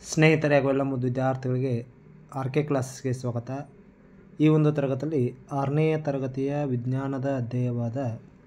ಸ್ನೇಹಿತರೆ ಹಾಗೂ ಎಲ್ಲ ಮುದ್ದು ವಿದ್ಯಾರ್ಥಿಗಳಿಗೆ ಆರ್ ಕೆ ಕ್ಲಾಸಸ್ಗೆ ಸ್ವಾಗತ ಈ ಒಂದು ತರಗತಿಯಲ್ಲಿ ಆರನೆಯ ತರಗತಿಯ ವಿಜ್ಞಾನದ ಅಧ್ಯಾಯವಾದ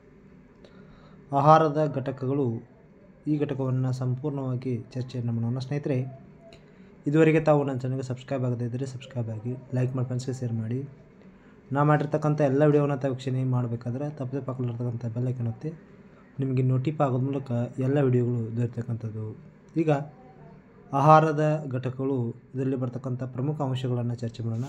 ಆಹಾರದ ಘಟಕಗಳು ಈ ಘಟಕವನ್ನು ಸಂಪೂರ್ಣವಾಗಿ ಚರ್ಚೆಯನ್ನು ಮಾಡೋಣ ಸ್ನೇಹಿತರೆ ಇದುವರೆಗೆ ತಾವು ನನ್ನ ಚಾನಲ್ಗೆ ಸಬ್ಸ್ಕ್ರೈಬ್ ಆಗದೇ ಇದ್ದರೆ ಸಬ್ಸ್ಕ್ರೈಬ್ ಆಗಿ ಲೈಕ್ ಮಾಡಿ ಫ್ರೆಂಡ್ಸ್ಗೆ ಶೇರ್ ಮಾಡಿ ನಾ ಮಾಡಿರ್ತಕ್ಕಂಥ ಎಲ್ಲ ವಿಡಿಯೋವನ್ನು ತಾವು ವೀಕ್ಷಣೆ ಮಾಡಬೇಕಾದ್ರೆ ತಪ್ಪದೆ ಪಕ್ಕದಲ್ಲಿರ್ತಕ್ಕಂಥ ಬೆಲ್ಲೈಕನ್ ಒತ್ತಿ ನಿಮಗೆ ನೋಟಿಫೈ ಆಗೋದ ಮೂಲಕ ಎಲ್ಲ ವಿಡಿಯೋಗಳು ದೊರೆತಕ್ಕಂಥದ್ದು ಈಗ ಆಹಾರದ ಘಟಕಗಳು ಇದರಲ್ಲಿ ಬರ್ತಕ್ಕಂಥ ಪ್ರಮುಖ ಅಂಶಗಳನ್ನು ಚರ್ಚೆ ಮಾಡೋಣ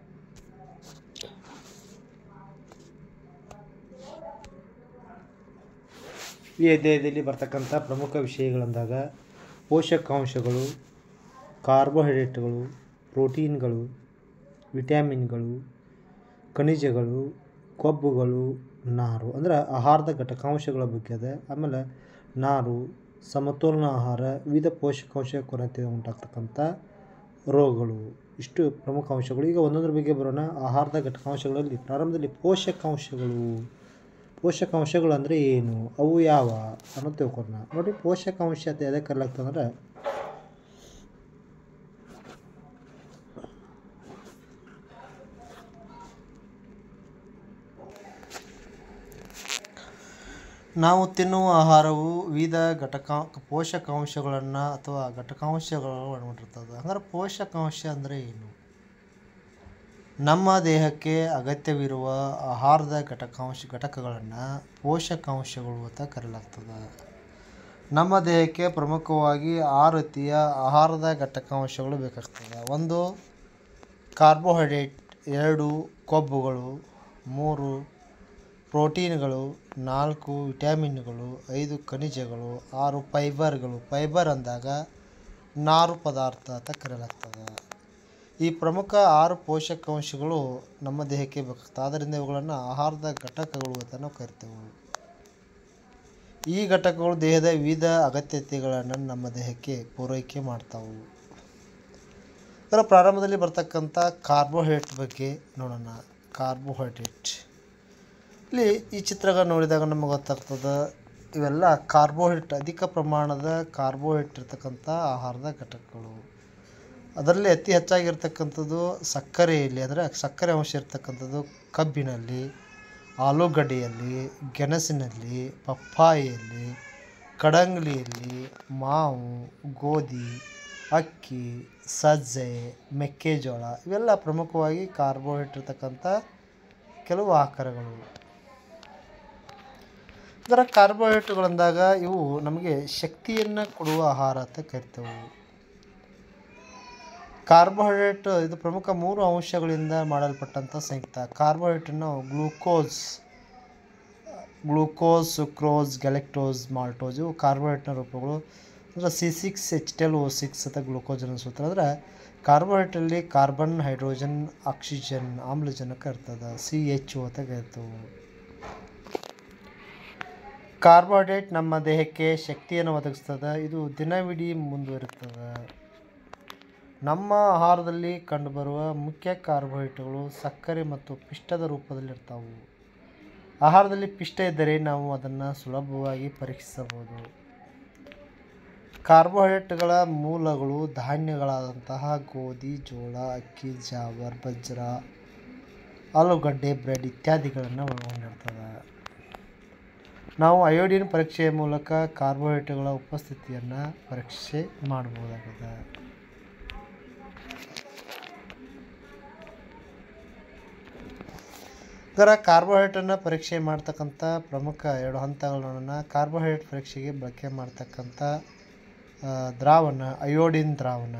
ಈ ಅಧ್ಯಾಯದಲ್ಲಿ ಬರ್ತಕ್ಕಂಥ ಪ್ರಮುಖ ವಿಷಯಗಳಂದಾಗ ಪೋಷಕಾಂಶಗಳು ಕಾರ್ಬೋಹೈಡ್ರೇಟ್ಗಳು ಪ್ರೋಟೀನ್ಗಳು ವಿಟ್ಯಾಮಿನ್ಗಳು ಖನಿಜಗಳು ಕೊಬ್ಬುಗಳು ನಾರು ಅಂದರೆ ಆಹಾರದ ಘಟಕಾಂಶಗಳ ಬಗ್ಗೆ ಅದ ಆಮೇಲೆ ನಾರು ಸಮತೋಲನ ಆಹಾರ ವಿವಿಧ ಪೋಷಕಾಂಶ ಕೊರತೆ ಉಂಟಾಗ್ತಕ್ಕಂಥ ರೋಗಗಳು ಇಷ್ಟು ಪ್ರಮುಖ ಅಂಶಗಳು ಈಗ ಒಂದೊಂದರ ಬಗ್ಗೆ ಬರೋಣ ಆಹಾರದ ಘಟಕಾಂಶಗಳಲ್ಲಿ ಪ್ರಾರಂಭದಲ್ಲಿ ಪೋಷಕಾಂಶಗಳು ಪೋಷಕಾಂಶಗಳು ಅಂದರೆ ಏನು ಅವು ಯಾವ ಅನ್ನೋದು ತಿಳ್ಕೊಳ್ಳೋಣ ನೋಡಿ ಪೋಷಕಾಂಶ ಅಂತ ಎದಕ್ಕೆ ಕರೆಲಾಗ್ತದಂದ್ರೆ ನಾವು ತಿನ್ನುವ ಆಹಾರವು ವಿವಿಧ ಘಟಕಾ ಪೋಷಕಾಂಶಗಳನ್ನು ಅಥವಾ ಘಟಕಾಂಶಗಳನ್ನು ಒಳಗೊಂಡಿರ್ತದೆ ಹಂಗಾರೆ ಪೋಷಕಾಂಶ ಅಂದರೆ ಏನು ನಮ್ಮ ದೇಹಕ್ಕೆ ಅಗತ್ಯವಿರುವ ಆಹಾರದ ಘಟಕಾಂಶ ಘಟಕಗಳನ್ನು ಪೋಷಕಾಂಶಗಳು ಅಂತ ಕರೆಯಲಾಗ್ತದೆ ನಮ್ಮ ದೇಹಕ್ಕೆ ಪ್ರಮುಖವಾಗಿ ಆರು ರೀತಿಯ ಆಹಾರದ ಘಟಕಾಂಶಗಳು ಬೇಕಾಗ್ತದೆ ಒಂದು ಕಾರ್ಬೋಹೈಡ್ರೇಟ್ ಎರಡು ಕೊಬ್ಬುಗಳು ಮೂರು ಪ್ರೋಟೀನ್ಗಳು ನಾಲ್ಕು ವಿಟ್ಯಾಮಿನ್ಗಳು ಐದು ಖನಿಜಗಳು ಆರು ಫೈಬರ್ಗಳು ಫೈಬರ್ ಅಂದಾಗ ನಾರು ಪದಾರ್ಥ ಅಂತ ಕರೆಯಲಾಗ್ತದೆ ಈ ಪ್ರಮುಖ ಆರು ಪೋಷಕಾಂಶಗಳು ನಮ್ಮ ದೇಹಕ್ಕೆ ಬೇಕಾಗ್ತದೆ ಆದ್ದರಿಂದ ಇವುಗಳನ್ನು ಆಹಾರದ ಘಟಕಗಳು ಅಂತ ನಾವು ಕರಿತೇವೆ ಈ ಘಟಕಗಳು ದೇಹದ ವಿವಿಧ ಅಗತ್ಯತೆಗಳನ್ನು ನಮ್ಮ ದೇಹಕ್ಕೆ ಪೂರೈಕೆ ಮಾಡ್ತಾವೆ ಇದರ ಪ್ರಾರಂಭದಲ್ಲಿ ಬರ್ತಕ್ಕಂಥ ಕಾರ್ಬೋಹೈಡ್ರೇಟ್ ಬಗ್ಗೆ ನೋಡೋಣ ಕಾರ್ಬೋಹೈಡ್ರೇಟ್ ಇಲ್ಲಿ ಈ ಚಿತ್ರಗಳು ನೋಡಿದಾಗ ನಮಗೆ ಗೊತ್ತಾಗ್ತದೆ ಇವೆಲ್ಲ ಕಾರ್ಬೋಹೈಡ್ರೇಟ್ ಅಧಿಕ ಪ್ರಮಾಣದ ಕಾರ್ಬೋಹೈಡ್ರೇಟ್ ಇರ್ತಕ್ಕಂಥ ಆಹಾರದ ಘಟಕಗಳು ಅದರಲ್ಲಿ ಅತಿ ಹೆಚ್ಚಾಗಿರ್ತಕ್ಕಂಥದ್ದು ಸಕ್ಕರೆಯಲ್ಲಿ ಅಂದರೆ ಸಕ್ಕರೆ ಅಂಶ ಇರ್ತಕ್ಕಂಥದ್ದು ಕಬ್ಬಿನಲ್ಲಿ ಆಲೂಗಡ್ಡೆಯಲ್ಲಿ ಗೆಣಸಿನಲ್ಲಿ ಪಪ್ಪಾಯಿಯಲ್ಲಿ ಕಡಂಗ್ಲಿಯಲ್ಲಿ ಮಾವು ಗೋಧಿ ಅಕ್ಕಿ ಸಜ್ಜೆ ಮೆಕ್ಕೆಜೋಳ ಇವೆಲ್ಲ ಪ್ರಮುಖವಾಗಿ ಕಾರ್ಬೋಹೈಡ್ರೇಟ್ ಇರ್ತಕ್ಕಂಥ ಕೆಲವು ಆಕಾರಗಳು ಇದರ ಕಾರ್ಬೋಹೈಡ್ರೇಟ್ಗಳಂದಾಗ ಇವು ನಮಗೆ ಶಕ್ತಿಯನ್ನು ಕೊಡುವ ಆಹಾರ ಅಂತ ಕರಿತೇವೆ ಕಾರ್ಬೋಹೈಡ್ರೇಟ್ ಇದು ಪ್ರಮುಖ ಮೂರು ಅಂಶಗಳಿಂದ ಮಾಡಲ್ಪಟ್ಟಂಥ ಸಂಯುಕ್ತ ಕಾರ್ಬೋಹೈಡ್ರೇಟನ್ನು glucose glucose sucrose galactose maltose ಇವು ಕಾರ್ಬೋಹೈಡ್ರೇಟ್ನ ರೂಪಗಳು ಅಂದರೆ C six H twelve O six ಅಂತ ಗ್ಲೂಕೋಸ್ ಅನ್ನೋ ಸೂತ್ರ ಅಂದರೆ ಕಾರ್ಬೋಹೈಡ್ರೇಟಲ್ಲಿ ಕಾರ್ಬನ್ ಹೈಡ್ರೋಜನ್ ಆಕ್ಸಿಜನ್ ಆಮ್ಲಜನಕ ಇರ್ತದೆ ಸಿ ಎಚ್ ಓ ಅಂತ ಕರಿತೇವೆ ಕಾರ್ಬೋಹೈಡ್ರೇಟ್ ನಮ್ಮ ದೇಹಕ್ಕೆ ಶಕ್ತಿಯನ್ನು ಒದಗಿಸ್ತದೆ ಇದು ದಿನವಿಡೀ ಮುಂದುವರಿತದೆ ನಮ್ಮ ಆಹಾರದಲ್ಲಿ ಕಂಡುಬರುವ ಮುಖ್ಯ ಕಾರ್ಬೋಹೈಡ್ರೇಟ್ಗಳು ಸಕ್ಕರೆ ಮತ್ತು ಪಿಷ್ಟದ ರೂಪದಲ್ಲಿರ್ತಾವೆ ಆಹಾರದಲ್ಲಿ ಪಿಷ್ಟ ಇದ್ದರೆ ನಾವು ಅದನ್ನು ಸುಲಭವಾಗಿ ಪರೀಕ್ಷಿಸಬಹುದು ಕಾರ್ಬೋಹೈಡ್ರೇಟ್ಗಳ ಮೂಲಗಳು ಧಾನ್ಯಗಳಾದಂತಹ ಗೋಧಿ ಜೋಳ ಅಕ್ಕಿ ಜಾವರ್ ಬಜ್ರ ಆಲೂಗಡ್ಡೆ ಬ್ರೆಡ್ ಇತ್ಯಾದಿಗಳನ್ನು ಒಳಗೊಂಡಿರ್ತದೆ ನಾವು ಅಯೋಡಿನ್ ಪರೀಕ್ಷೆಯ ಮೂಲಕ ಕಾರ್ಬೋಹೈಡ್ರೇಟ್ಗಳ ಉಪಸ್ಥಿತಿಯನ್ನು ಪರೀಕ್ಷೆ ಮಾಡಬಹುದಾಗಿದೆ ಇದರ ಕಾರ್ಬೋಹೈಡ್ರೇಟನ್ನು ಪರೀಕ್ಷೆ ಮಾಡ್ತಕ್ಕಂಥ ಪ್ರಮುಖ ಎರಡು ಹಂತಗಳು ನೋಡೋಣ ಕಾರ್ಬೋಹೈಡ್ರೇಟ್ ಪರೀಕ್ಷೆಗೆ ಬಳಕೆ ಮಾಡ್ತಕ್ಕಂಥ ದ್ರಾವಣ ಅಯೋಡಿನ್ ದ್ರಾವಣ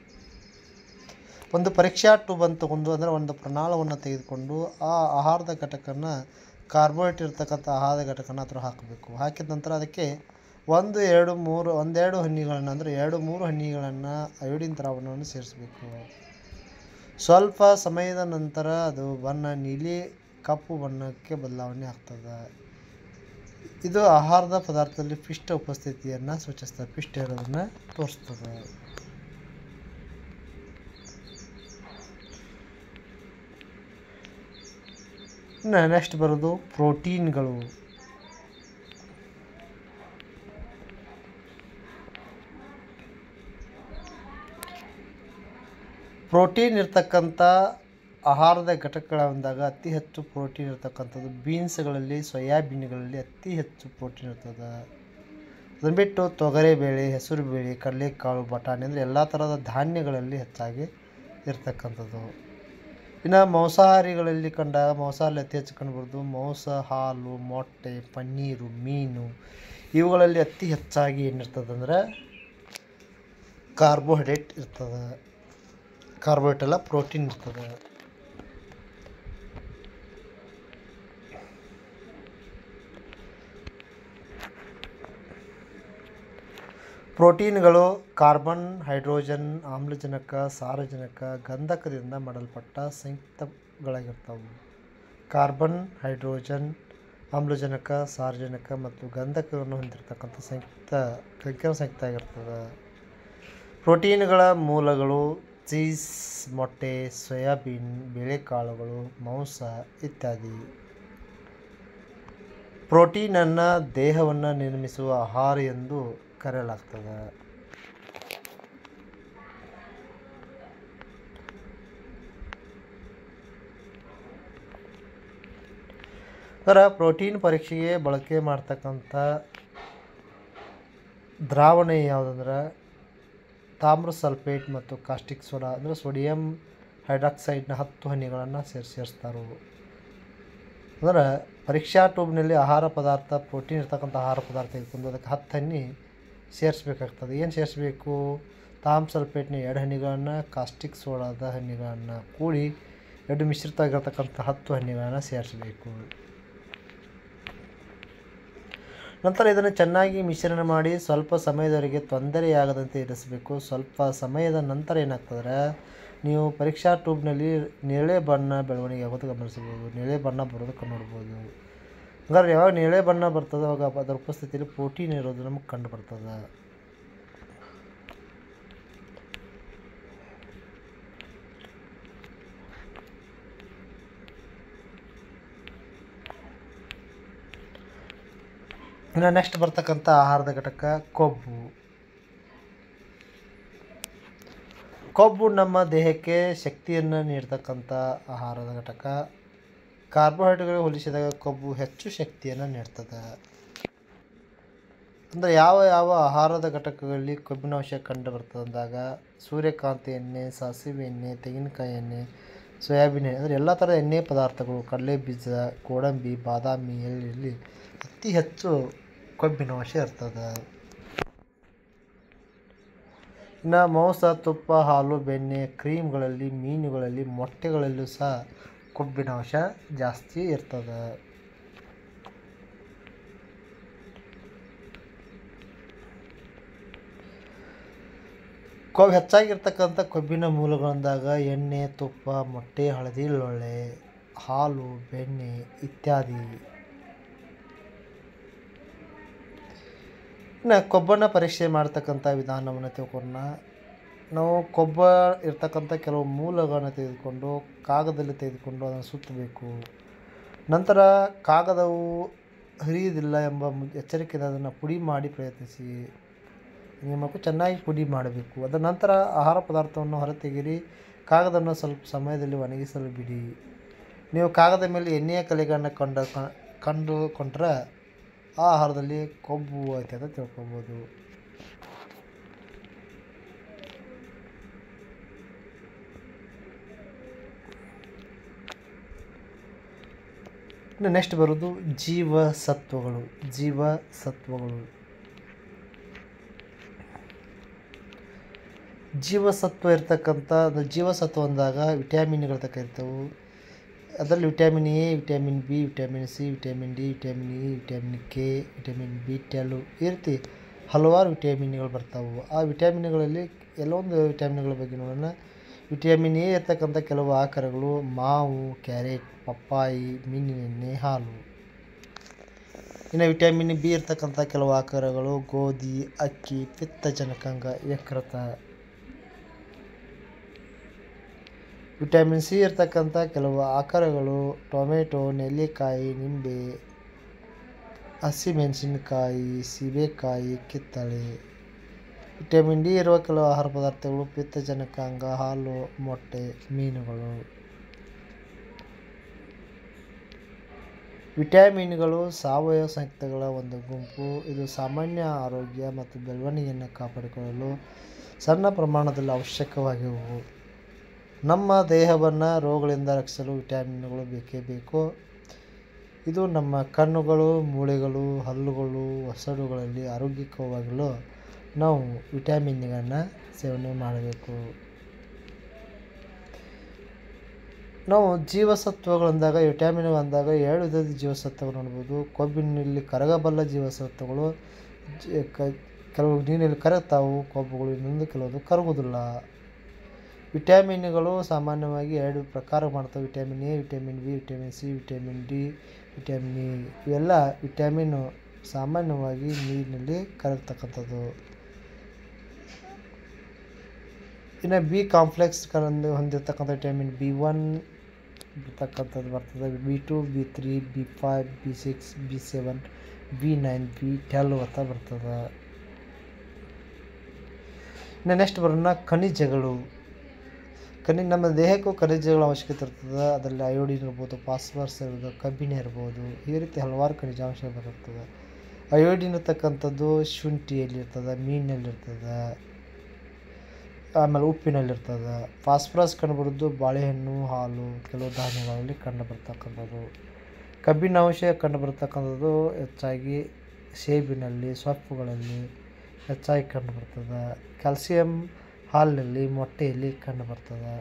ಒಂದು ಪರೀಕ್ಷಾ ಟ್ಯೂಬನ್ನು ತಗೊಂಡು ಅಂದರೆ ಒಂದು ಪ್ರಣಾಳವನ್ನು ತೆಗೆದುಕೊಂಡು ಆ ಆಹಾರದ ಘಟಕನ ಕಾರ್ಬೋಹೈಡ್ರೇಟ್ ಇರ್ತಕ್ಕಂಥ ಆಹಾರದ ಘಟಕನ ಹತ್ರ ಹಾಕಬೇಕು ಹಾಕಿದ ನಂತರ ಅದಕ್ಕೆ ಒಂದು ಎರಡು ಮೂರು ಒಂದೆರಡು ಹನಿಗಳನ್ನು ಅಂದರೆ ಎರಡು ಮೂರು ಹನಿಗಳನ್ನು ಅಯೋಡಿನ್ ದ್ರಾವಣವನ್ನು ಸೇರಿಸಬೇಕು ಸ್ವಲ್ಪ ಸಮಯದ ನಂತರ ಅದು ಬಣ್ಣ ನೀಲಿ ಕಪ್ಪು ಬಣ್ಣಕ್ಕೆ ಬದಲಾವಣೆ ಆಗ್ತದೆ ಇದು ಆಹಾರದ ಪದಾರ್ಥದಲ್ಲಿ ಪಿಷ್ಟ ಉಪಸ್ಥಿತಿಯನ್ನು ಸೂಚಿಸ್ತದೆ ಪಿಷ್ಟ ಇರೋದನ್ನು ತೋರಿಸ್ತದೆ ನೆಕ್ಸ್ಟ್ ಬರೋದು ಪ್ರೋಟೀನ್ಗಳು ಪ್ರೋಟೀನ್ ಇರ್ತಕ್ಕಂಥ ಆಹಾರದ ಘಟಕಗಳಂದಾಗ ಅತಿ ಹೆಚ್ಚು ಪ್ರೋಟೀನ್ ಇರ್ತಕ್ಕಂಥದ್ದು ಬೀನ್ಸ್ಗಳಲ್ಲಿ ಸೋಯಾಬೀನ್ಗಳಲ್ಲಿ ಅತಿ ಹೆಚ್ಚು ಪ್ರೋಟೀನ್ ಇರ್ತದೆ ಅದನ್ನು ಬಿಟ್ಟು ತೊಗರಿಬೇಳೆ ಹೆಸರು ಬೇಳೆ ಕಡಲೆಕಾಳು ಬಟಾಣಿ ಅಂದರೆ ಎಲ್ಲ ಥರದ ಧಾನ್ಯಗಳಲ್ಲಿ ಹೆಚ್ಚಾಗಿ ಇರ್ತಕ್ಕಂಥದ್ದು ಇನ್ನು ಮಾಂಸಾಹಾರಿಗಳಲ್ಲಿ ಕಂಡಾಗ ಮಾಂಸಾಹಾರಲ್ಲಿ ಅತಿ ಹೆಚ್ಚು ಕಂಡುಬರೋದು ಮಾಂಸ ಹಾಲು ಮೊಟ್ಟೆ ಪನ್ನೀರು ಮೀನು ಇವುಗಳಲ್ಲಿ ಅತಿ ಹೆಚ್ಚಾಗಿ ಏನಿರ್ತದೆ ಅಂದ್ರೆ ಕಾರ್ಬೋಹೈಡ್ರೇಟ್ ಇರ್ತದೆ ಕಾರ್ಬೋಹೈಡ್ರೇಟ್ ಎಲ್ಲ ಪ್ರೋಟೀನ್ ಇರ್ತದೆ ಪ್ರೋಟೀನ್ಗಳು ಕಾರ್ಬನ್ ಹೈಡ್ರೋಜನ್ ಆಮ್ಲಜನಕ ಸಾರಜನಕ ಗಂಧಕದಿಂದ ಮಾಡಲ್ಪಟ್ಟ ಸಂಯುಕ್ತಗಳಾಗಿರ್ತವೆ ಕಾರ್ಬನ್ ಹೈಡ್ರೋಜನ್ ಆಮ್ಲಜನಕ ಸಾರಜನಕ ಮತ್ತು ಗಂಧಕವನ್ನು ಹೊಂದಿರತಕ್ಕಂಥ ಸಂಯುಕ್ತ ಸಂಕೀರ್ಣ ಸಂಯುಕ್ತ ಆಗಿರ್ತದೆ ಪ್ರೋಟೀನ್ಗಳ ಮೂಲಗಳು ಚೀಸ್ ಮೊಟ್ಟೆ ಸೋಯಾಬೀನ್ ಬೇಳೆಕಾಳುಗಳು ಮಾಂಸ ಇತ್ಯಾದಿ ಪ್ರೋಟೀನನ್ನು ದೇಹವನ್ನು ನಿರ್ಮಿಸುವ ಆಹಾರ ಎಂದು ಕರೆಯಲಾಗ್ತದೆ ಅದರ ಪ್ರೋಟೀನ್ ಪರೀಕ್ಷೆಗೆ ಬಳಕೆ ಮಾಡ್ತಕ್ಕಂಥ ದ್ರಾವಣ ಯಾವುದಂದ್ರೆ ತಾಮ್ರ ಸಲ್ಫೇಟ್ ಮತ್ತು ಕಾಸ್ಟಿಕ್ ಸೋಡಾ ಅಂದರೆ ಸೋಡಿಯಂ ಹೈಡ್ರಾಕ್ಸೈಡ್ನ ಹತ್ತು ಹನಿಗಳನ್ನು ಸೇರಿ ಸೇರಿಸ್ತಾರೆ ಅಂದ್ರೆ ಪರೀಕ್ಷಾ ಟ್ಯೂಬ್ನಲ್ಲಿ ಆಹಾರ ಪದಾರ್ಥ ಪ್ರೋಟೀನ್ ಇರ್ತಕ್ಕಂಥ ಆಹಾರ ಪದಾರ್ಥ ತೆಗೆದುಕೊಂಡು ಅದಕ್ಕೆ ಹತ್ತು ಹನಿ ಸೇರಿಸ್ಬೇಕಾಗ್ತದೆ ಏನು ಸೇರಿಸ್ಬೇಕು ತಾಮ್ ಸಲ್ಫೇಟ್ನ ಎರಡು ಹನಿಗಳನ್ನು ಕಾಸ್ಟಿಕ್ ಸೋಡಾದ ಹನಿಗಳನ್ನು ಕೂಡಿ ಎರಡು ಮಿಶ್ರಿತವಾಗಿರ್ತಕ್ಕಂಥ ಹತ್ತು ಹನಿಗಳನ್ನು ಸೇರಿಸಬೇಕು ನಂತರ ಇದನ್ನು ಚೆನ್ನಾಗಿ ಮಿಶ್ರಣ ಮಾಡಿ ಸ್ವಲ್ಪ ಸಮಯದವರೆಗೆ ತೊಂದರೆಯಾಗದಂತೆ ಇರಿಸಬೇಕು ಸ್ವಲ್ಪ ಸಮಯದ ನಂತರ ಏನಾಗ್ತದ್ರೆ ನೀವು ಪರೀಕ್ಷಾ ಟ್ಯೂಬ್ನಲ್ಲಿ ನೇರಳೆ ಬಣ್ಣ ಬೆಳವಣಿಗೆ ಆಗೋದು ಗಮನಿಸಬಹುದು ನೇರಳೆ ಬಣ್ಣ ಬರೋದಕ್ಕೆ ನೋಡ್ಬೋದು ಹಂಗಾದ್ರೆ ಯಾವಾಗ ನೇರಳೆ ಬಣ್ಣ ಬರ್ತದೆ ಅವಾಗ ಅದರ ಉಪಸ್ಥಿತಿಯಲ್ಲಿ ಪ್ರೋಟೀನ್ ಇರೋದು ನಮಗೆ ಕಂಡು ಬರ್ತದೆ ಇನ್ನು ನೆಕ್ಸ್ಟ್ ಬರ್ತಕ್ಕಂಥ ಆಹಾರದ ಘಟಕ ಕೊಬ್ಬು ಕೊಬ್ಬು ನಮ್ಮ ದೇಹಕ್ಕೆ ಶಕ್ತಿಯನ್ನು ನೀಡ್ತಕ್ಕಂಥ ಆಹಾರದ ಘಟಕ ಕಾರ್ಬೋಹೈಡ್ರೇಟ್ಗಳಿಗೆ ಹೋಲಿಸಿದಾಗ ಕೊಬ್ಬು ಹೆಚ್ಚು ಶಕ್ತಿಯನ್ನು ನೀಡ್ತದೆ ಅಂದರೆ ಯಾವ ಯಾವ ಆಹಾರದ ಘಟಕಗಳಲ್ಲಿ ಕೊಬ್ಬಿನಾಂಶ ಕಂಡು ಬರ್ತದೆ ಅಂದಾಗ ಸೂರ್ಯಕಾಂತಿ ಎಣ್ಣೆ ಸಾಸಿವೆ ಎಣ್ಣೆ ತೆಂಗಿನಕಾಯಿ ಎಣ್ಣೆ ಸೋಯಾಬೀನ್ ಎಣ್ಣೆ ಅಂದರೆ ಎಲ್ಲ ಥರದ ಎಣ್ಣೆ ಪದಾರ್ಥಗಳು ಕಡಲೆ ಬೀಜ ಗೋಡಂಬಿ ಬಾದಾಮಿ ಎಳ್ಳಿಲ್ಲಿ ಅತಿ ಹೆಚ್ಚು ಕೊಬ್ಬಿನಾಂಶ ಇರ್ತದೆ ಇನ್ನು ಮಾಂಸ ತುಪ್ಪ ಹಾಲು ಬೆಣ್ಣೆ ಕ್ರೀಮ್ಗಳಲ್ಲಿ ಮೀನುಗಳಲ್ಲಿ ಮೊಟ್ಟೆಗಳಲ್ಲೂ ಸಹ ಕೊಬ್ಬಿನಾಂಶ ಜಾಸ್ತಿ ಇರ್ತದೆ ಕೊಬ್ಬು ಹೆಚ್ಚಾಗಿರ್ತಕ್ಕಂಥ ಕೊಬ್ಬಿನ ಮೂಲಗಳಂದಾಗ ಎಣ್ಣೆ ತುಪ್ಪ ಮೊಟ್ಟೆ ಹಳದಿ ಎಳ್ಳುಳ್ಳೆ ಹಾಲು ಬೆಣ್ಣೆ ಇತ್ಯಾದಿ ಇನ್ನು ಕೊಬ್ಬನ್ನು ಪರೀಕ್ಷೆ ಮಾಡ್ತಕ್ಕಂಥ ವಿಧಾನವನ್ನು ತಿಳ್ಕೊಂಡ ನಾವು ಕೊಬ್ಬ ಇರ್ತಕ್ಕಂಥ ಕೆಲವು ಮೂಲಗಳನ್ನು ತೆಗೆದುಕೊಂಡು ಕಾಗದಲ್ಲಿ ತೆಗೆದುಕೊಂಡು ಅದನ್ನು ಸುತ್ತಬೇಕು ನಂತರ ಕಾಗದವು ಹರಿಯುವುದಿಲ್ಲ ಎಂಬ ಮು- ಎಚ್ಚರಿಕೆಯಿಂದ ಅದನ್ನು ಪುಡಿ ಮಾಡಿ ಪ್ರಯತ್ನಿಸಿ ನಿಮ್ಮಕ್ಕೂ ಚೆನ್ನಾಗಿ ಪುಡಿ ಮಾಡಬೇಕು ಅದರ ನಂತರ ಆಹಾರ ಪದಾರ್ಥವನ್ನು ಹೊರತೆಗೆರಿ ಕಾಗದವನ್ನು ಸ್ವಲ್ಪ ಸಮಯದಲ್ಲಿ ಒಣಗಿಸಲು ಬಿಡಿ ನೀವು ಕಾಗದ ಮೇಲೆ ಎಣ್ಣೆಯ ಕಲೆಗಳನ್ನು ಕಂಡ ಕಂಡುಕೊಂಡ್ರೆ ಆ ಆಹಾರದಲ್ಲಿ ಕೊಬ್ಬು ಐತೆ ಅಂತ ತಿಳ್ಕೊಬೋದು ಇನ್ನು ನೆಕ್ಸ್ಟ್ ಬರೋದು ಜೀವಸತ್ವಗಳು ಜೀವಸತ್ವಗಳು ಜೀವಸತ್ವ ಇರ್ತಕ್ಕಂಥ ಅದು ಜೀವಸತ್ವ ಅಂದಾಗ ವಿಟ್ಯಾಮಿನ್ಗಳು ತಕ್ಕ ಇರ್ತವೆ ಅದರಲ್ಲಿ vitamin A vitamin B vitamin C vitamin D vitamin E vitamin K vitamin B twelve ಈ ರೀತಿ ಹಲವಾರು ವಿಟ್ಯಾಮಿನ್ಗಳು ಬರ್ತಾವೆ ಆ ವಿಟ್ಯಾಮಿನ್ಗಳಲ್ಲಿ ಕೆಲವೊಂದು ವಿಟ್ಯಾಮಿನ್ಗಳ ಬಗ್ಗೆ ನೋಡೋಣ ವಿಟ್ಯಾಮಿನ್ ಎ ಇರ್ತಕ್ಕಂಥ ಕೆಲವು ಆಕಾರಗಳು ಮಾವು ಕ್ಯಾರೆಟ್ ಪಪ್ಪಾಯಿ ಮೀನಿನೆಣ್ಣೆ ಹಾಲು ಇನ್ನು ವಿಟ್ಯಾಮಿನ್ ಬಿ ಇರ್ತಕ್ಕಂಥ ಕೆಲವು ಆಕಾರಗಳು ಗೋಧಿ ಅಕ್ಕಿ ಪಿತ್ತಜನಕಾಂಗ ಯಕೃತ ವಿಟಮಿನ್ ಸಿ ಇರ್ತಕ್ಕಂಥ ಕೆಲವು ಆಕಾರಗಳು ಟೊಮೆಟೊ ನೆಲ್ಲಿಕಾಯಿ ನಿಂಬೆ ಹಸಿಮೆಣಸಿನಕಾಯಿ ಸೀಬೆಕಾಯಿ ಕಿತ್ತಳೆ ವಿಟಮಿನ್ ಡಿ ಇರುವ ಕೆಲವು ಆಹಾರ ಪದಾರ್ಥಗಳು ಪಿತ್ತಜನಕಾಂಗ ಹಾಲು ಮೊಟ್ಟೆ ಮೀನುಗಳು ವಿಟಮಿನ್ಗಳು ಸಾವಯವ ಸಂಯುಕ್ತಗಳ ಒಂದು ಗುಂಪು ಇದು ಸಾಮಾನ್ಯ ಆರೋಗ್ಯ ಮತ್ತು ಬೆಳವಣಿಗೆಯನ್ನು ಕಾಪಾಡಿಕೊಳ್ಳಲು ಸಣ್ಣ ಪ್ರಮಾಣದಲ್ಲಿ ಅವಶ್ಯಕವಾಗಿವೆ ನಮ್ಮ ದೇಹವನ್ನು ರೋಗಗಳಿಂದ ರಕ್ಷಿಸಲು ವಿಟಮಿನ್ಗಳು ಬೇಕೇ ಬೇಕು ಇದು ನಮ್ಮ ಕಣ್ಣುಗಳು ಮೂಳೆಗಳು ಹಲ್ಲುಗಳು ಒಸಡುಗಳಲ್ಲಿ ಆರೋಗ್ಯಕರವಾಗಲು ನಾವು ವಿಟಮಿನ್ಗಳನ್ನು ಸೇವನೆ ಮಾಡಬೇಕು ನಾವು ಜೀವಸತ್ವಗಳಂದಾಗ ವಿಟಮಿನ್ ಅಂದಾಗ ಎರಡು ವಿಧದ ಜೀವಸತ್ವಗಳು ನೋಡ್ಬೋದು ಕೊಬ್ಬಿನಲ್ಲಿ ಕರಗಬಲ್ಲ ಜೀವಸತ್ವಗಳು ಜ- ಕ- ಕೆಲವು ನೀರಿನಲ್ಲಿ ಕರಗ್ತಾವು ಕೊಬ್ಬುಗಳು ಇನ್ನೊಂದು ಕೆಲವೊಂದು ಕರಗುವುದಿಲ್ಲ ವಿಟಮಿನ್ಗಳು ಸಾಮಾನ್ಯವಾಗಿ ಎರಡು ಪ್ರಕಾರ ಮಾಡ್ತವೆ vitamin A vitamin B vitamin C vitamin D vitamin E ಇವೆಲ್ಲ ವಿಟಮಿನ್ ಸಾಮಾನ್ಯವಾಗಿ ನೀರಿನಲ್ಲಿ ಕರಗ್ತಕ್ಕಂಥದ್ದು ಇನ್ನು ಬಿ ಕಾಂಪ್ಲೆಕ್ಸ್ ಕಲಂದು ಹೊಂದಿರತಕ್ಕಂಥ ವಿಟಮಿನ್ ಬಿ ಒನ್ ಇರ್ತಕ್ಕಂಥದ್ದು ಬರ್ತದೆ B two B three B five B six B seven B nine B twelve ಅಂತ ಬರ್ತದೆ ಇನ್ನು ನೆಕ್ಸ್ಟ್ ಬರೋಣ ಖನಿಜಗಳು ಖನಿ ನಮ್ಮ ದೇಹಕ್ಕೂ ಖನಿಜಗಳ ಅವಶ್ಯಕತೆ ಇರ್ತದೆ ಅದರಲ್ಲಿ ಅಯೋಡಿನ್ ಇರ್ಬೋದು ಫಾಸ್ಫರಸ್ ಇರ್ಬೋದು ಕಬ್ಬಿಣ ಇರ್ಬೋದು ಈ ರೀತಿ ಹಲವಾರು ಖನಿಜಾಂಶ ಬರುತ್ತದೆ ಅಯೋಡಿನ್ ಇರ್ತಕ್ಕಂಥದ್ದು ಶುಂಠಿಯಲ್ಲಿರ್ತದೆ ಮೀನಿನಲ್ಲಿರ್ತದೆ ಆಮೇಲೆ ಉಪ್ಪಿನಲ್ಲಿರ್ತದೆ ಫಾಸ್ಫರಸ್ ಕಂಡುಬರೋದು ಬಾಳೆಹಣ್ಣು ಹಾಲು ಕೆಲವು ಧಾನ್ಯಗಳಲ್ಲಿ ಕಂಡುಬರ್ತಕ್ಕಂಥದ್ದು ಕಬ್ಬಿನಾಂಶ ಕಂಡುಬರ್ತಕ್ಕಂಥದ್ದು ಹೆಚ್ಚಾಗಿ ಸೇಬಿನಲ್ಲಿ ಸೊಪ್ಪುಗಳಲ್ಲಿ ಹೆಚ್ಚಾಗಿ ಕಂಡುಬರ್ತದೆ ಕ್ಯಾಲ್ಸಿಯಂ ಹಾಲಿನಲ್ಲಿ ಮೊಟ್ಟೆಯಲ್ಲಿ ಕಂಡುಬರ್ತದೆ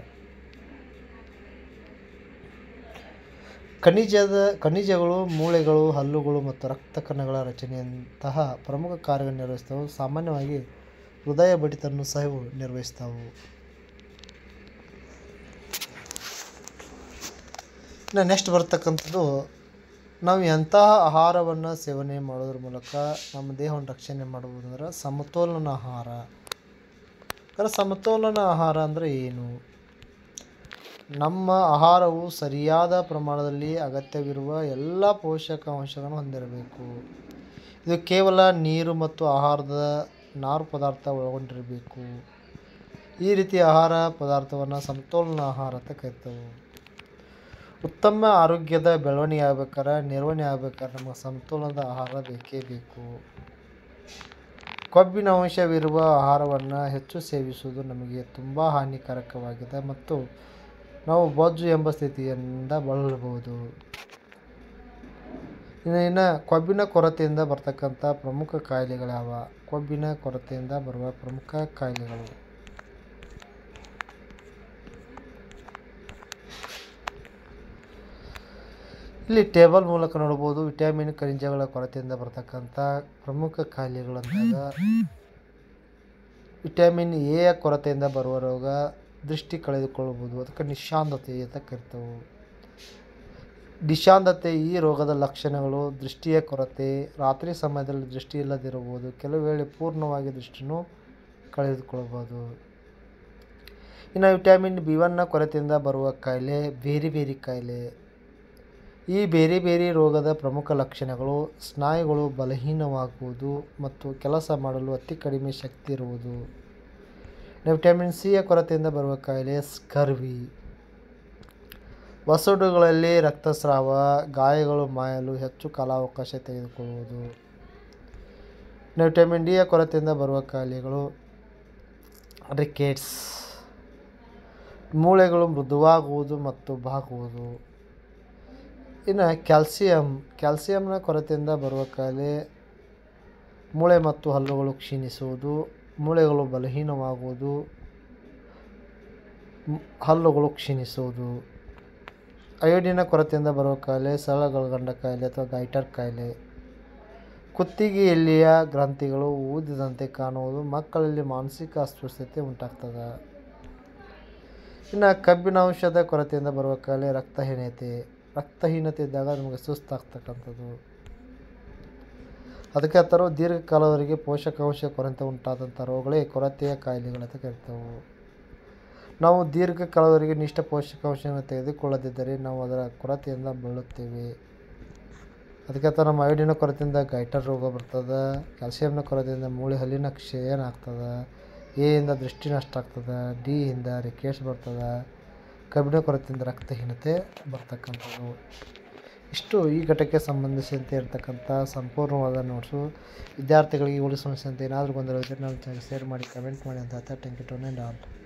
ಖನಿಜದ ಖನಿಜಗಳು ಮೂಳೆಗಳು ಹಲ್ಲುಗಳು ಮತ್ತು ರಕ್ತ ಕಣಗಳ ರಚನೆಯಂತಹ ಪ್ರಮುಖ ಕಾರ್ಯಗಳನ್ನು ನಿರ್ವಹಿಸ್ತವೆ ಸಾಮಾನ್ಯವಾಗಿ ಹೃದಯ ಬಡಿತವನ್ನು ಸಹ ಇವು ನಿರ್ವಹಿಸ್ತವೆ ಇನ್ನು ನೆಕ್ಸ್ಟ್ ಬರ್ತಕ್ಕಂಥದ್ದು ನಾವು ಎಂತಹ ಆಹಾರವನ್ನು ಸೇವನೆ ಮಾಡೋದ್ರ ಮೂಲಕ ನಮ್ಮ ದೇಹವನ್ನು ರಕ್ಷಣೆ ಮಾಡುವುದಂದ್ರೆ ಸಮತೋಲನ ಆಹಾರ ಅಂದರೆ ಸಮತೋಲನ ಆಹಾರ ಅಂದರೆ ಏನು ನಮ್ಮ ಆಹಾರವು ಸರಿಯಾದ ಪ್ರಮಾಣದಲ್ಲಿ ಅಗತ್ಯವಿರುವ ಎಲ್ಲ ಪೋಷಕಾಂಶಗಳನ್ನು ಹೊಂದಿರಬೇಕು ಇದು ಕೇವಲ ನೀರು ಮತ್ತು ಆಹಾರದ ನಾರು ಪದಾರ್ಥ ಒಳಗೊಂಡಿರಬೇಕು ಈ ರೀತಿ ಆಹಾರ ಪದಾರ್ಥವನ್ನು ಸಮತೋಲನ ಆಹಾರ ಅಂತ ಕರಿತೇವೆ ಉತ್ತಮ ಆರೋಗ್ಯದ ಬೆಳವಣಿಗೆ ಆಗ್ಬೇಕಾದ್ರೆ ನಿರ್ವಹಣೆ ಆಗ್ಬೇಕಾದ್ರೆ ನಮಗೆ ಸಮತೋಲನದ ಆಹಾರ ಬೇಕೇ ಬೇಕು ಕೊಬ್ಬಿನ ಅಂಶವಿರುವ ಆಹಾರವನ್ನು ಹೆಚ್ಚು ಸೇವಿಸುವುದು ನಮಗೆ ತುಂಬ ಹಾನಿಕಾರಕವಾಗಿದೆ ಮತ್ತು ನಾವು ಬೊಜ್ಜು ಎಂಬ ಸ್ಥಿತಿಯಿಂದ ಬಳಲಬಹುದು ಇನ್ನು ಇನ್ನು ಕೊಬ್ಬಿನ ಕೊರತೆಯಿಂದ ಬರ್ತಕ್ಕಂಥ ಪ್ರಮುಖ ಕಾಯಿಲೆಗಳಾವ ಕೊಬ್ಬಿನ ಕೊರತೆಯಿಂದ ಬರುವ ಪ್ರಮುಖ ಕಾಯಿಲೆಗಳು ಇಲ್ಲಿ ಟೇಬಲ್ ಮೂಲಕ ನೋಡ್ಬೋದು ವಿಟಮಿನ್ ಖನಿಜಗಳ ಕೊರತೆಯಿಂದ ಬರ್ತಕ್ಕಂಥ ಪ್ರಮುಖ ಕಾಯಿಲೆಗಳಂದಾಗ ವಿಟಮಿನ್ ಎಯ ಕೊರತೆಯಿಂದ ಬರುವ ರೋಗ ದೃಷ್ಟಿ ಕಳೆದುಕೊಳ್ಳಬಹುದು ಅದಕ್ಕೆ ನಿಶಾಂತತೆ ಅಂತ ಕರಿತೇವೆ ನಿಶಾಂತತೆ ಈ ರೋಗದ ಲಕ್ಷಣಗಳು ದೃಷ್ಟಿಯ ಕೊರತೆ ರಾತ್ರಿ ಸಮಯದಲ್ಲಿ ದೃಷ್ಟಿ ಇಲ್ಲದಿರಬಹುದು ಕೆಲವು ವೇಳೆ ಪೂರ್ಣವಾಗಿ ದೃಷ್ಟಿನೂ ಕಳೆದುಕೊಳ್ಳಬಹುದು ಇನ್ನು ವಿಟಮಿನ್ ಬಿ ಒನ್ನ ಕೊರತೆಯಿಂದ ಬರುವ ಕಾಯಿಲೆ ಬೇರೆ ಬೇರೆ ಕಾಯಿಲೆ ಈ ಬೇರೆ ಬೇರೆ ರೋಗದ ಪ್ರಮುಖ ಲಕ್ಷಣಗಳು ಸ್ನಾಯುಗಳು ಬಲಹೀನವಾಗುವುದು ಮತ್ತು ಕೆಲಸ ಮಾಡಲು ಅತಿ ಕಡಿಮೆ ಶಕ್ತಿ ಇರುವುದು ಇನ್ನು ವಿಟಮಿನ್ ಸಿಯ ಕೊರತೆಯಿಂದ ಬರುವ ಕಾಯಿಲೆ ಸ್ಕರ್ವಿ ವಸಡುಗಳಲ್ಲಿ ರಕ್ತಸ್ರಾವ ಗಾಯಗಳು ಮಾಯಲು ಹೆಚ್ಚು ಕಾಲಾವಕಾಶ ತೆಗೆದುಕೊಳ್ಳುವುದು ಇನ್ನು ವಿಟಮಿನ್ ಡಿಯ ಕೊರತೆಯಿಂದ ಬರುವ ಕಾಯಿಲೆಗಳು ರಿಕೆಟ್ಸ್ ಮೂಳೆಗಳು ಮೃದುವಾಗುವುದು ಮತ್ತು ಬಾಗುವುದು ಇನ್ನು ಕ್ಯಾಲ್ಸಿಯಂ ಕ್ಯಾಲ್ಸಿಯಂನ ಕೊರತೆಯಿಂದ ಬರುವ ಕಾಯಿಲೆ ಮೂಳೆ ಮತ್ತು ಹಲ್ಲುಗಳು ಕ್ಷೀಣಿಸುವುದು ಮೂಳೆಗಳು ಬಲಹೀನವಾಗುವುದು ಮ್- ಹಲ್ಲುಗಳು ಕ್ಷೀಣಿಸುವುದು ಅಯೋಡಿನ ಕೊರತೆಯಿಂದ ಬರುವ ಕಾಯಿಲೆ ಸರಳಗೊಳಗೊಂಡ ಕಾಯಿಲೆ ಅಥವಾ ಗೈಟರ್ ಕಾಯಿಲೆ ಕುತ್ತಿಗೆಯಲ್ಲಿಯ ಗ್ರಂಥಿಗಳು ಊದಿದಂತೆ ಕಾಣುವುದು ಮಕ್ಕಳಲ್ಲಿ ಮಾನಸಿಕ ಅಸ್ವಸ್ಥತೆ ಉಂಟಾಗ್ತದೆ ಇನ್ನು ಕಬ್ಬಿನಾಂಶದ ಕೊರತೆಯಿಂದ ಬರುವ ಕಾಯಿಲೆ ರಕ್ತಹೀನತೆ ರಕ್ತಹೀನತೆ ಇದ್ದಾಗ ನಮಗೆ ಸುಸ್ತಾಗ್ತಕ್ಕಂಥದ್ದು ಅದಕ್ಕೆ ಆ ಥರ ದೀರ್ಘಕಾಲದವರೆಗೆ ಪೋಷಕಾಂಶ ಕೊರತೆ ಉಂಟಾದಂಥ ರೋಗಗಳೇ ಕೊರತೆಯ ಕಾಯಿಲೆಗಳಂತ ಕರಿತೇವೆ ನಾವು ದೀರ್ಘಕಾಲದವರೆಗೆ ನಿಷ್ಠ ಪೋಷಕಾಂಶವನ್ನು ತೆಗೆದುಕೊಳ್ಳದಿದ್ದರೆ ನಾವು ಅದರ ಕೊರತೆಯಿಂದ ಬಳಲುತ್ತೇವೆ ಅದಕ್ಕೆ ಅಥವಾ ನಮ್ಮ ಅಯೋಡಿನ ಕೊರತೆಯಿಂದ ಗೈಟರ್ ರೋಗ ಬರ್ತದೆ ಕ್ಯಾಲ್ಸಿಯಂನ ಕೊರತೆಯಿಂದ ಮೂಳೆ ಹಲ್ಲಿನ ಕ್ಷಯನ ಆಗ್ತದೆ ಎ ಇಂದ ದೃಷ್ಟಿ ನಷ್ಟ ಆಗ್ತದೆ ಡಿ ಇಂದ ರಿಕೇಟ್ಸ್ ಬರ್ತದೆ ಕಬ್ಬಿಣ ಕೊರತೆಯಿಂದ ರಕ್ತಹೀನತೆ ಬರ್ತಕ್ಕಂಥದ್ದು ಇಷ್ಟು ಈ ಘಟಕ್ಕೆ ಸಂಬಂಧಿಸಿದಂತೆ ಇರತಕ್ಕಂಥ ಸಂಪೂರ್ಣವಾದ ನೋಟ್ಸು ವಿದ್ಯಾರ್ಥಿಗಳಿಗೆ ಉಳಿಸುವ ಏನಾದರೂ ಗೊಂದಲ ಇದ್ದರೆ ನಾವು ಶೇರ್ ಮಾಡಿ ಕಮೆಂಟ್ ಮಾಡಿ ಅಂತ ಹೇಳ್ತಾ ಥ್ಯಾಂಕ್ ಯು ಟು ಆಲ್